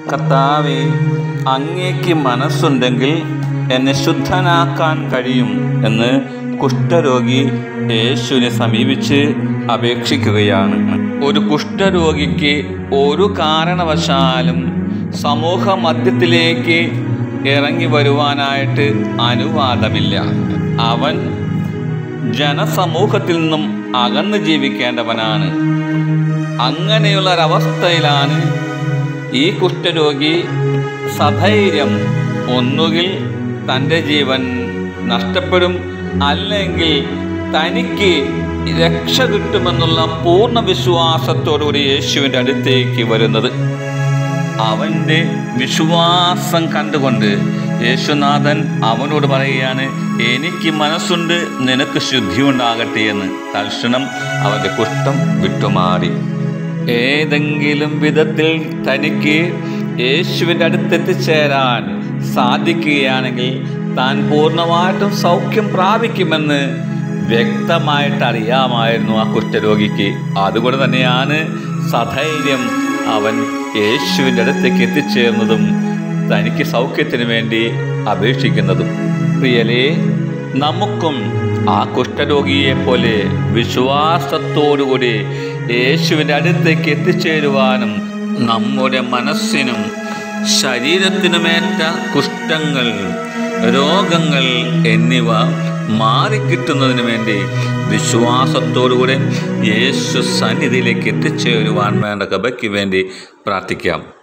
കർത്താവെ അങ്ങേക്ക് മനസ്സുണ്ടെങ്കിൽ എന്നെ ശുദ്ധനാക്കാൻ കഴിയും എന്ന് കുഷ്ഠരോഗി യേശുവിനെ സമീപിച്ച് അപേക്ഷിക്കുകയാണ് ഒരു കുഷ്ഠരോഗിക്ക് ഒരു കാരണവശാലും സമൂഹ മധ്യത്തിലേക്ക് ഇറങ്ങി വരുവാനായിട്ട് അനുവാദമില്ല അവൻ ജനസമൂഹത്തിൽ നിന്നും അകന്നു ജീവിക്കേണ്ടവനാണ് അങ്ങനെയുള്ള ഒരവസ്ഥയിലാണ് ഈ കുഷ്ഠരോഗി സധൈര്യം ഒന്നുകിൽ തൻ്റെ ജീവൻ നഷ്ടപ്പെടും അല്ലെങ്കിൽ തനിക്ക് രക്ഷ കിട്ടുമെന്നുള്ള പൂർണ്ണ വിശ്വാസത്തോടുകൂടി യേശുവിൻ്റെ അടുത്തേക്ക് വരുന്നത് അവൻ്റെ വിശ്വാസം കണ്ടുകൊണ്ട് യേശുനാഥൻ അവനോട് പറയുകയാണ് എനിക്ക് മനസ്സുണ്ട് നിനക്ക് ശുദ്ധി ഉണ്ടാകട്ടെ എന്ന് തൽക്ഷണം അവൻ്റെ കുഷ്ഠം വിട്ടുമാറി ഏതെങ്കിലും വിധത്തിൽ തനിക്ക് യേശുവിൻ്റെ അടുത്തെത്തിച്ചേരാൻ സാധിക്കുകയാണെങ്കിൽ താൻ പൂർണ്ണമായിട്ടും സൗഖ്യം പ്രാപിക്കുമെന്ന് വ്യക്തമായിട്ട് അറിയാമായിരുന്നു ആ കുഷ്ഠരോഗിക്ക് അതുകൊണ്ട് തന്നെയാണ് സധൈര്യം അവൻ യേശുവിൻ്റെ അടുത്തേക്ക് എത്തിച്ചേർന്നതും തനിക്ക് സൗഖ്യത്തിന് വേണ്ടി അപേക്ഷിക്കുന്നതും പ്രിയലേ നമുക്കും ആ കുഷ്ഠരോഗിയെ പോലെ വിശ്വാസത്തോടുകൂടി യേശുവിൻ്റെ അടുത്തേക്ക് എത്തിച്ചേരുവാനും നമ്മുടെ മനസ്സിനും ശരീരത്തിനുമേറ്റ കുഷ്ഠങ്ങൾ രോഗങ്ങൾ എന്നിവ മാറിക്കിട്ടുന്നതിന് വേണ്ടി വിശ്വാസത്തോടുകൂടെ യേശു സന്നിധിയിലേക്ക് എത്തിച്ചേരുവാൻ വേണ്ട കൃപയ്ക്ക് വേണ്ടി പ്രാർത്ഥിക്കാം